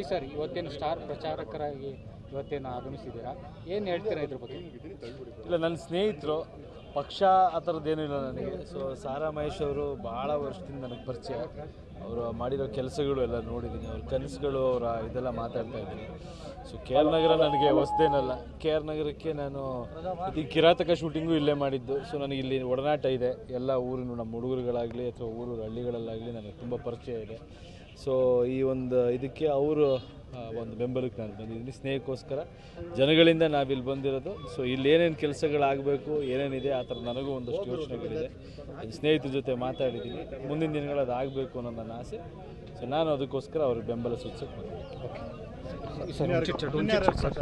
sir ಇವತ್ತೇನು star ಪ್ರಚಾರಕರಾಗಿ ಇವತ್ತೇನು ಆಗಮಿಸಿದ್ದೀರಾ ಏನು ಹೇಳ್ತೀರಾ ಇದ್ರ ಬಗ್ಗೆ ಇಲ್ಲ ನನ್ನ ಸ್ನೇಹಿತರು ಪಕ್ಷ ಆ ಥರದ್ದೇನೂ ಇಲ್ಲ ನನಗೆ ಸೊ ಸಾರಾ ಮಹೇಶ್ ಅವರು ಭಾಳ ವರ್ಷದಿಂದ ನನಗೆ ಪರಿಚಯ ಅವರು ಮಾಡಿರೋ ಕೆಲಸಗಳು ಎಲ್ಲ ನೋಡಿದ್ದೀನಿ ಅವ್ರ ಕನಸುಗಳು ಅವರ ಇದೆಲ್ಲ ಮಾತಾಡ್ತಾ ಇದ್ದೀನಿ ಸೊ ಕೆ ಆರ್ ನಗರ ನನಗೆ ಹೊಸದೇನಲ್ಲ ಕೆ ಆರ್ ನಗರಕ್ಕೆ ನಾನು ಈ ಕಿರಾತಕ ಶೂಟಿಂಗು ಇಲ್ಲೇ ಮಾಡಿದ್ದು ಸೊ ನನಗೆ ಇಲ್ಲಿ ಒಡನಾಟ ಇದೆ ಎಲ್ಲ ಊರಿನ ನಮ್ಮ ಹುಡುಗರುಗಳಾಗಲಿ ಅಥವಾ ಊರು ಹಳ್ಳಿಗಳಲ್ಲಾಗಲಿ ನನಗೆ ತುಂಬ ಪರಿಚಯ ಇದೆ ಸೊ ಈ ಒಂದು ಇದಕ್ಕೆ ಅವರು ಒಂದು ಬೆಂಬಲಕ್ಕೆ ನಾನು ಬಂದಿದ್ದೀನಿ ಸ್ನೇಹಕ್ಕೋಸ್ಕರ ಜನಗಳಿಂದ ನಾವಿಲ್ಲಿ ಬಂದಿರೋದು ಸೊ ಇಲ್ಲಿ ಏನೇನು ಕೆಲಸಗಳಾಗಬೇಕು ಏನೇನಿದೆ ಆ ಥರ ನನಗೂ ಒಂದಷ್ಟು ಯೋಚನೆಗಳಿದೆ ಈ ಸ್ನೇಹಿತರ ಜೊತೆ ಮಾತಾಡಿದ್ದೀನಿ ಮುಂದಿನ ದಿನಗಳು ಅದು ಆಗಬೇಕು ಅನ್ನೋ ನನ್ನ ಆಸೆ ಸೊ ನಾನು ಅದಕ್ಕೋಸ್ಕರ ಅವ್ರಿಗೆ ಬೆಂಬಲ ಸೂಚಿಸಕ್ಕೆ ಬಂದಿದ್ದೀನಿ ಸರ್ ಒಂದು ಚಿಕ್ಕ ಒಂದು ಚಿಕ್ಕ ಸರ್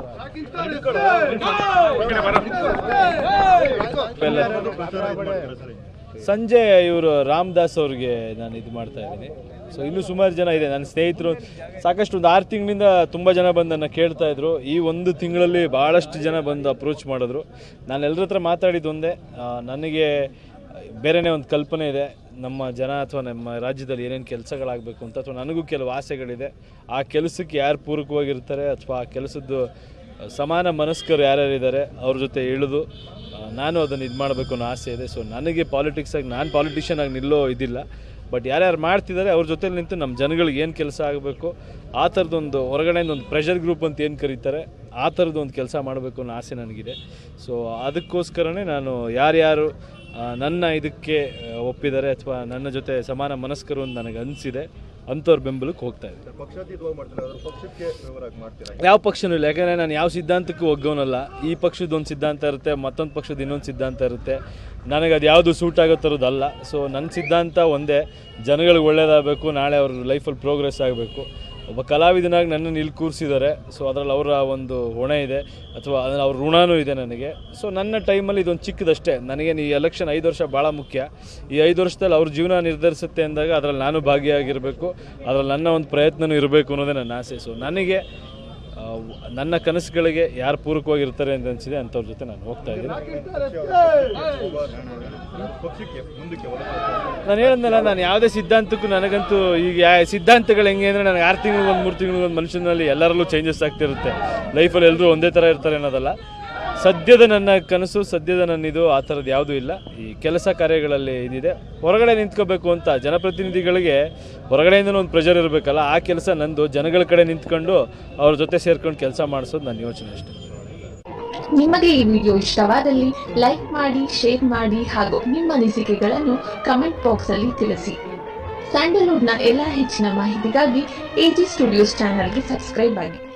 ಸಂಜೆ ಇವರು ರಾಮದಾಸ್ ಅವ್ರಿಗೆ ನಾನು ಇದು ಮಾಡ್ತಾ ಇದ್ದೀನಿ ಸೊ ಇನ್ನೂ ಸುಮಾರು ಜನ ಇದೆ ನನ್ನ ಸ್ನೇಹಿತರು ಸಾಕಷ್ಟು ಒಂದು ಆರು ತಿಂಗಳಿಂದ ತುಂಬ ಜನ ಬಂದು ನನ್ನ ಕೇಳ್ತಾ ಇದ್ರು ಈ ಒಂದು ತಿಂಗಳಲ್ಲಿ ಭಾಳಷ್ಟು ಜನ ಬಂದು ಅಪ್ರೋಚ್ ಮಾಡಿದ್ರು ನಾನು ಎಲ್ಲರ ಹತ್ರ ಮಾತಾಡಿದ್ದು ಒಂದೇ ಆ, ನನಗೆ ಬೇರೆನೇ ಒಂದು ಕಲ್ಪನೆ ಇದೆ ನಮ್ಮ ಜನ ಅಥವಾ ನಮ್ಮ ರಾಜ್ಯದಲ್ಲಿ ಏನೇನು ಕೆಲಸಗಳಾಗಬೇಕು ಅಂತ ಅಥವಾ ನನಗೂ ಕೆಲವು ಆಸೆಗಳಿದೆ ಆ ಕೆಲಸಕ್ಕೆ ಯಾರು ಪೂರಕವಾಗಿರ್ತಾರೆ ಅಥವಾ ಆ ಕೆಲಸದ್ದು ಸಮಾನ ಮನಸ್ಕರು ಯಾರ್ಯಾರಿದ್ದಾರೆ ಅವ್ರ ಜೊತೆ ಇಳಿದು ಆ, ನಾನು ಅದನ್ನು ಇದು ಮಾಡಬೇಕು ಅನ್ನೋ ಆಸೆ ಇದೆ ಸೊ ನನಗೆ ಪಾಲಿಟಿಕ್ಸಾಗಿ ನಾನು ಪಾಲಿಟಿಷಿಯನ್ ಆಗಿ ನಿಲ್ಲೋ ಇದಿಲ್ಲ ಬಟ್ ಯಾರ್ಯಾರು ಮಾಡ್ತಿದ್ದಾರೆ ಅವ್ರ ಜೊತೆ ನಿಂತು ನಮ್ಮ ಜನಗಳಿಗೆ ಏನು ಕೆಲಸ ಆಗಬೇಕು ಆ ಥರದೊಂದು ಹೊರಗಡೆಯಿಂದ ಒಂದು ಪ್ರೆಷರ್ ಗ್ರೂಪ್ ಅಂತ ಏನು ಕರೀತಾರೆ ಆ ಥರದ್ದು ಒಂದು ಕೆಲಸ ಮಾಡಬೇಕು ಅನ್ನೋ ಆಸೆ ನನಗಿದೆ ಸೊ ಅದಕ್ಕೋಸ್ಕರನೇ ನಾನು ಯಾರ್ಯಾರು ಆ, ನನ್ನ ಇದಕ್ಕೆ ಆ, ಒಪ್ಪಿದ್ದಾರೆ ಅಥವಾ ನನ್ನ ಜೊತೆ ಸಮಾನ ಮನಸ್ಕರು ಅಂತ ನನಗೆ ಅನಿಸಿದೆ ಅಂಥವ್ರ ಬೆಂಬಲಕ್ಕೆ ಹೋಗ್ತಾ ಇದ್ದೀನಿ ಪಕ್ಷಾತೀತವಾಗಿ ಮಾಡ್ತಾರೆ ಅದ್ರ ಪಕ್ಷಕ್ಕೆ ಫೇವರಾಗಿ ಮಾಡ್ತೀರಾ ಯಾವ ಪಕ್ಷನೂ ಇಲ್ಲ ಯಾಕಂದರೆ ನಾನು ಯಾವ ಸಿದ್ಧಾಂತಕ್ಕೂ ಒಗ್ಗೋನಲ್ಲ ಈ ಪಕ್ಷದ ಒಂದು ಸಿದ್ಧಾಂತ ಇರುತ್ತೆ ಮತ್ತೊಂದು ಪಕ್ಷದ ಇನ್ನೊಂದು ಸಿದ್ಧಾಂತ ಇರುತ್ತೆ ನನಗೆ ಅದು ಯಾವುದು ಸೂಟ್ ಆಗೋ ಥರದ್ದಲ್ಲ ಸೊ ನನ್ನ ಸಿದ್ಧಾಂತ ಒಂದೇ ಜನಗಳಿಗೆ ಒಳ್ಳೇದಾಗಬೇಕು ನಾಳೆ ಅವ್ರ ಲೈಫಲ್ಲಿ ಪ್ರೋಗ್ರೆಸ್ ಆಗಬೇಕು ಒಬ್ಬ ಕಲಾವಿದನಾಗಿ ನನ್ನನ್ನು ಇಲ್ಲಿ ಕೂರಿಸಿದ್ದಾರೆ ಸೊ ಅದರಲ್ಲಿ ಅವರ ಒಂದು ಹೊಣೆ ಇದೆ ಅಥವಾ ಅದರ ಅವ್ರ ಋಣನೂ ಇದೆ ನನಗೆ ಸೊ ನನ್ನ ಟೈಮಲ್ಲಿ ಇದೊಂದು ಚಿಕ್ಕದಷ್ಟೇ ನನಗೆ ಈ ಎಲೆಕ್ಷನ್ ಐದು ವರ್ಷ ಭಾಳ ಮುಖ್ಯ ಈ ಐದು ವರ್ಷದಲ್ಲಿ ಅವ್ರ ಜೀವನ ನಿರ್ಧರಿಸುತ್ತೆ ಅಂದಾಗ ಅದರಲ್ಲಿ ನಾನು ಭಾಗಿಯಾಗಿರಬೇಕು ಅದರಲ್ಲಿ ನನ್ನ ಒಂದು ಪ್ರಯತ್ನನೂ ಇರಬೇಕು ಅನ್ನೋದೇ ನನ್ನ ಆಸೆ ಸೊ ನನಗೆ ಆ, ನನ್ನ ಕನಸುಗಳಿಗೆ ಯಾರು ಪೂರಕವಾಗಿರ್ತಾರೆ ಅಂತ ಅನಿಸಿದೆ ಅಂಥವ್ರ ಜೊತೆ ನಾನು ಹೋಗ್ತಾ ಇದ್ದೀನಿ ಪಕ್ಷಕ್ಕೆ ಮುಂದಕ್ಕೆ ಒಲವು ನಾನು ಹೇಳಿದ್ನಲ್ಲ ನಾನು ಯಾವುದೇ ಸಿದ್ಧಾಂತಕ್ಕೂ ನನಗಂತೂ ಈಗ ಯಾ- ಸಿದ್ಧಾಂತಗಳು ಹೆಂಗೆ ಅಂದರೆ ನನಗೆ ಆರು ತಿಂಗಳು ಒಂದು ಮೂರು ತಿಂಗಳು ಒಂದು ಮನುಷ್ಯನಲ್ಲಿ ಎಲ್ಲರಲ್ಲೂ ಚೇಂಜಸ್ ಆಗ್ತಿರುತ್ತೆ ಲೈಫಲ್ಲಿ ಎಲ್ಲರೂ ಒಂದೇ ಥರ ಇರ್ತಾರೆ ಅನ್ನೋದಲ್ಲ ಸದ್ಯದ ನನ್ನ ಕನಸು ಸದ್ಯದ ನನ್ನಿದು ಆ ಥರದ್ದು ಯಾವುದೂ ಇಲ್ಲ ಈ ಕೆಲಸ ಕಾರ್ಯಗಳಲ್ಲಿ ಏನಿದೆ ಹೊರಗಡೆ ನಿಂತ್ಕೋಬೇಕು ಅಂತ ಜನಪ್ರತಿನಿಧಿಗಳಿಗೆ ಹೊರಗಡೆಯಿಂದನೂ ಒಂದು ಪ್ರೆಷರ್ ಇರಬೇಕಲ್ಲ ಆ ಕೆಲಸ ನಂದು ಜನಗಳ ಕಡೆ ನಿಂತ್ಕೊಂಡು ಅವ್ರ ಜೊತೆ ಸೇರ್ಕೊಂಡು ಕೆಲಸ ಮಾಡಿಸೋದು ನನ್ನ ಯೋಚನೆ ಅಷ್ಟೇ ನಿಮಗೆ ಈ ವಿಡಿಯೋ ಇಷ್ಟವಾದಲ್ಲಿ ಲೈಕ್ ಮಾಡಿ ಶೇರ್ ಮಾಡಿ ಹಾಗೂ ನಿಮ್ಮ ಅನಿಸಿಕೆಗಳನ್ನು ಕಮೆಂಟ್ ಬಾಕ್ಸ್ ಅಲ್ಲಿ ತಿಳಿಸಿ ಸ್ಯಾಂಡಲ್ವುಡ್ನ ಎಲ್ಲ ಹೆಚ್ಚಿನ ಮಾಹಿತಿಗಾಗಿ ಎಜಿ ಸ್ಟುಡಿಯೋಸ್ ಚಾನಲ್ಗೆ ಸಬ್ಸ್ಕ್ರೈಬ್ ಆಗಿ